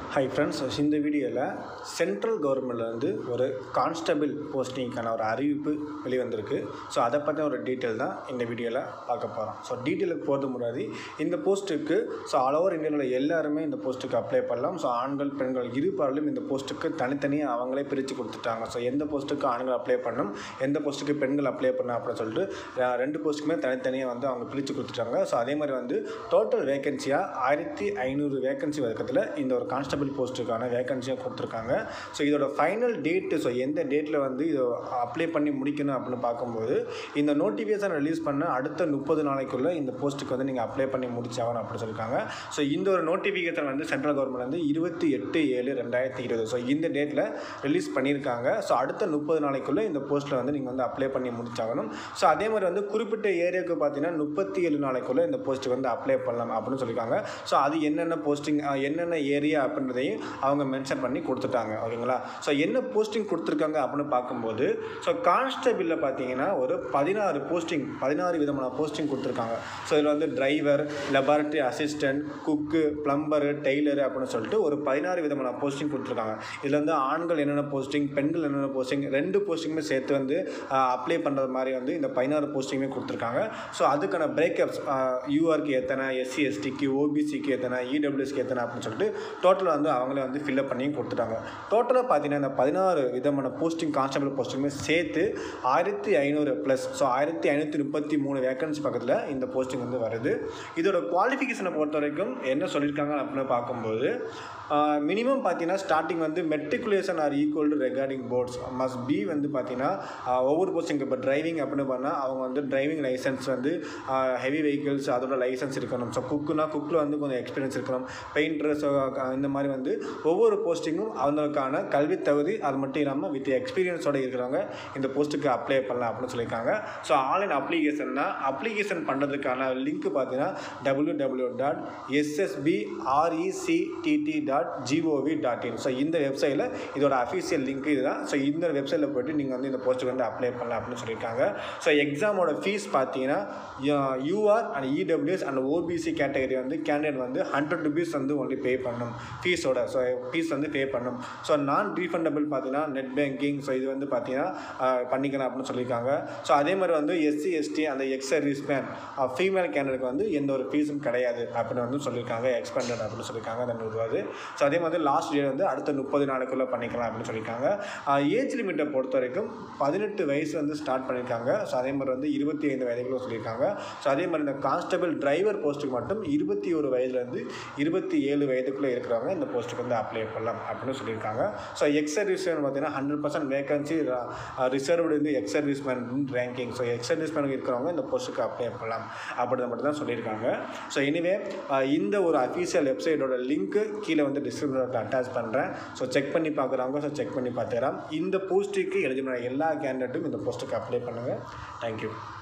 hi friends இந்த வீடியோவில் central கவர்மெண்ட்லேருந்து ஒரு கான்ஸ்டபிள் போஸ்டிங்க்கான ஒரு அறிவிப்பு வெளிவந்திருக்கு ஸோ அதை பற்றின ஒரு டீட்டெயில் தான் இந்த வீடியோவில் பார்க்க போகிறோம் ஸோ டீட்டெயிலுக்கு போகிறது முன்னாடி இந்த போஸ்ட்டுக்கு ஸோ ஆல் ஓவர் இந்தியாவில் எல்லாருமே இந்த போஸ்ட்டுக்கு அப்ளை பண்ணலாம் ஸோ ஆண்கள் பெண்கள் இரு பாரிலும் இந்த போஸ்ட்டுக்கு தனித்தனியாக அவங்களே பிரித்து கொடுத்துட்டாங்க ஸோ எந்த போஸ்ட்டுக்கு ஆண்கள் அப்ளை பண்ணணும் எந்த போஸ்ட்டுக்கு பெண்கள் அப்ளை பண்ணணும் அப்படின்னு சொல்லிட்டு அஹ், ரெண்டு போஸ்ட்டுக்குமே தனித்தனியாக வந்து அவங்க பிரித்து கொடுத்துட்டாங்க ஸோ அதே மாதிரி வந்து டோட்டல் வேகன்சியாக ஆயிரத்தி ஐநூறு வேகன்சி வழக்கத்தில் இந்த ஒரு கான்ஸ்டபிள் போஸ்ட்டுக்கான வேகன்சியாக கொடுத்துருக்காங்க ஸோ இதோட ஃபைனல் டேட்டு ஸோ எந்த டேட்டில் வந்து இதை அப்ளை பண்ணி முடிக்கணும் அப்படின்னு பார்க்கும்போது இந்த நோட்டிஃபிகேஷன் ரிலீஸ் பண்ண அடுத்த முப்பது நாளைக்குள்ளே இந்த போஸ்ட்டுக்கு வந்து நீங்கள் அப்ளை பண்ணி முடிச்சாகணும் அப்படின்னு சொல்லியிருக்காங்க ஸோ இந்த ஒரு நோட்டிஃபிகேஷன் வந்து சென்ட்ரல் கவர்மெண்ட் வந்து இருபத்தி எட்டு ஏழு ரெண்டாயிரத்தி இருபது ஸோ இந்த டேட்டில் ரிலீஸ் பண்ணியிருக்காங்க ஸோ அடுத்த முப்பது நாளைக்குள்ளே இந்த போஸ்ட்டில் வந்து நீங்கள் வந்து அப்ளை பண்ணி முடிச்சாகணும் ஸோ அதே மாதிரி வந்து குறிப்பிட்ட ஏரியாவுக்கு பார்த்தீங்கன்னா முப்பத்தி ஏழு நாளைக்குள்ளே இந்த போஸ்ட்டுக்கு வந்து அப்ளை பண்ணலாம் அப்படின்னு சொல்லியிருக்காங்க ஸோ அது என்னென்ன போஸ்டிங் என்னென்ன ஏரியா அப்படின்றதையும் அவங்க மென்ஷன் பண்ணி கொடுத்துட்டாங்க ஓகேங்களா ஸோ என்ன போஸ்டிங் கொடுத்துருக்காங்க அப்படின்னு பார்க்கும்போது ஸோ கான்ஸ்டபிளில் பார்த்தீங்கன்னா ஒரு பதினாறு போஸ்டிங் பதினாறு விதமான போஸ்டிங் கொடுத்துருக்காங்க ஸோ இதில் வந்து driver laboratory assistant cook plumber tailor அப்படின்னு சொல்லிட்டு ஒரு பதினாறு விதமான போஸ்டிங் கொடுத்துருக்காங்க இதில் வந்து ஆண்கள் என்னென்ன போஸ்டிங் பெண்கள் என்னென்ன போஸ்டிங் ரெண்டு போஸ்டிங்குமே சேர்த்து வந்து அப்ளை பண்ணுறது மாதிரி வந்து இந்த பதினாறு போஸ்டிங்குமே கொடுத்துருக்காங்க ஸோ அதுக்கான பிரேக்கப்ஸ் யூஆர்க்கு எத்தனை எஸ்சி எஸ்டிக்கு ஓபிசிக்கு எத்தனை இடபிள்யூஎஸ்க்கு எத்தனை அப்படின்னு சொல்லிட்டு டோட்டலாக வந்து அவங்களே வந்து ஃபில்அப் பண்ணி கொடுத்துட்டாங்க டோட்டலாக பார்த்தீங்கன்னா இந்த பதினாறு விதமான போஸ்டிங் கான்ஸ்டபிள் போஸ்டிங்குமே சேர்த்து ஆயிரத்தி ஐநூறு ப்ளஸ் ஸோ ஆயிரத்தி ஐநூற்றி முப்பத்தி மூணு வேகன்சி பக்கத்தில் இந்த போஸ்டிங் வந்து வருது இதோட குவாலிஃபிகேஷனை பொறுத்த வரைக்கும் என்ன சொல்லியிருக்காங்க அப்படின்னு பார்க்கும்போது மினிமம் பார்த்தீங்கன்னா ஸ்டார்டிங் வந்து matriculation or equal to regarding boards must be வந்து பார்த்தீங்கன்னா ஆஹ், ஒவ்வொரு போஸ்டிங் இப்போ டிரைவிங் அப்படின்னு பண்ணால் அவங்க வந்து டிரைவிங் லைசன்ஸ் வந்து ஹெவி வெஹிக்கிள்ஸ் அதோட லைசன்ஸ் இருக்கணும் ஸோ குக்குனா குக்கில் வந்து கொஞ்சம் எக்ஸ்பீரியன்ஸ் இருக்கணும் பெயிண்டர் ஸோ இந்த மாதிரி வந்து ஒவ்வொரு போஸ்டிங்கும் அவங்களுக்கான கல்வி தகுதி அது மட்டும் இல்லாமல் வித் எக்ஸ்பீரியன்ஸோட இருக்கிறவங்க இந்த போஸ்ட்டுக்கு அப்ளை பண்ணலாம் அப்படின்னு சொல்லியிருக்காங்க ஸோ ஆன்லைன் அப்ளிகேஷன்னா அப்ளிகேஷன் பண்ணுறதுக்கான லிங்க் பார்த்தீங்கன்னா W W dot SSB RECTT dot GOV dot in so இந்த வெப்சைட்டில் இதோட அஃபீஷியல் லிங்க் இதுதான் ஸோ இந்த வெப்சைட்டில் போய்ட்டு நீங்கள் வந்து இந்த போஸ்ட்டுக்கு வந்து அப்ளை பண்ணலாம் அப்படின்னு சொல்லியிருக்காங்க ஸோ எக்ஸாமோட ஃபீஸ் பார்த்தீங்கன்னா UR and EWS and OBC category வந்து கேண்டிடேட் வந்து ஹண்ட்ரட் ருபீஸ் வந்து ஒன்லி பே பண்ணணும் ஃபீஸோட ஸோ ஃபீஸ் வந்து பே பண்ணணும் ஸோ நான் ரீஃபண்டபிள் பார்த்தீங்கன்னா நெட் பேங்கிங் ஸோ இது வந்து பார்த்தீங்கன்னா ஆஹ், பண்ணிக்கலாம் அப்படின்னு சொல்லியிருக்காங்க ஸோ அதே மாதிரி வந்து எஸ்சி எஸ்டி அந்த ex service man female candidate வந்து எந்த ஒரு ஃபீஸும் கிடையாது அப்படின்னு வந்து சொல்லியிருக்காங்க எக்ஸ்பெண்டட் அப்படின்னு சொல்லியிருக்காங்க அந்த நூறுரூவாது ஸோ அதே மாதிரி லாஸ்ட் டே வந்து அடுத்த முப்பது நாளுக்குள்ளே பண்ணிக்கலாம் அப்படின்னு சொல்லியிருக்காங்க ஏஜ் லிமிட்டை பொறுத்த வரைக்கும் பதினெட்டு வயசு வந்து ஸ்டார்ட் பண்ணியிருக்காங்க ஸோ அதே மாதிரி வந்து இருபத்தி ஐந்து வயதுக்குள்ள சொல்லியிருக்காங்க ஸோ அதே மாதிரி இந்த கான்ஸ்டபிள் டிரைவர் போஸ்ட்டுக்கு மட்டும் இருபத்தி ஒரு வயதுலேருந்து இருபத்தி ஏழு வயதுக்குள்ளே இருக்கிறவங்க இந்த போஸ்ட்டுக்கு வந்து அப்ளை பண்ணலாம் அப்படின்னு சொல்லியிருக்காங்க ஸோ எக்ஸ் சர்வீஸ் பார்த்தீங்கன்னா ஹண்ட்ரட் பர்சன்ட் வேகன்சி ரிசர்வ்டு வந்து ex service man ranking so ex service man இருக்கிறவங்க இந்த போஸ்ட்டுக்கு அப்ளை பண்ணலாம் அப்படின்னு மட்டும் தான் சொல்லியிருக்காங்க ஸோ எனிவே இந்த ஒரு அஃபீஷியல் வெப்சைட்டோட லிங்க்கு கீழே வந்து டிஸ்கிரிப்ஷனில் அட்டாச் பண்ணுறேன் ஸோ செக் பண்ணி பார்க்குறவங்க ஸோ செக் பண்ணி பார்த்துக்கலாம் இந்த போஸ்ட்டுக்கு எழுதின எல்லா கேண்டிடேட்டும் இந்த போஸ்ட்டுக்கு அப்ளை பண்ணுங்கள் தேங்க்யூ